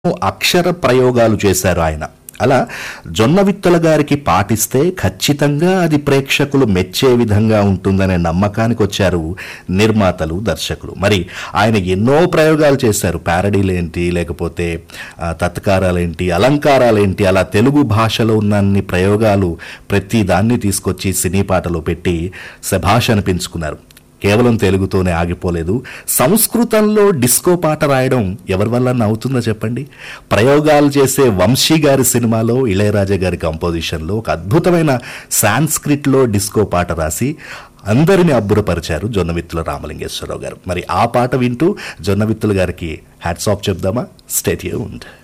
అక్షర ప్రయోగాలు చేశారు ఆయన అలా జొన్నవిత్తల గారికి పాటిస్తే ఖచ్చితంగా అది ప్రేక్షకులు మెచ్చే విధంగా ఉంటుందనే నమ్మకానికి వచ్చారు నిర్మాతలు దర్శకులు మరి ఆయన ఎన్నో ప్రయోగాలు చేశారు ప్యారడీలేంటి లేకపోతే ఆ, తత్కారాలేంటి అలంకారాలేంటి అలా తెలుగు భాషలో ఉన్నన్ని ప్రయోగాలు ప్రతి దాన్ని తీసుకొచ్చి సినీ పాటలో పెట్టి శభాష్ అనిపించుకున్నారు కేవలం తెలుగుతోనే ఆగిపోలేదు సంస్కృతంలో డిస్కో పాట రాయడం ఎవరి వల్ల అవుతుందో చెప్పండి ప్రయోగాలు చేసే వంశీ గారి సినిమాలో ఇళయరాజా గారి కంపోజిషన్లో ఒక అద్భుతమైన సాంస్క్రిట్లో డిస్కో పాట రాసి అందరిని అబ్బురపరిచారు జొన్నవిత్తుల రామలింగేశ్వరరావు గారు మరి ఆ పాట వింటూ జొన్నవిత్తుల గారికి హ్యాట్స్ ఆఫ్ చెప్దామా స్టేట్ ఉండ్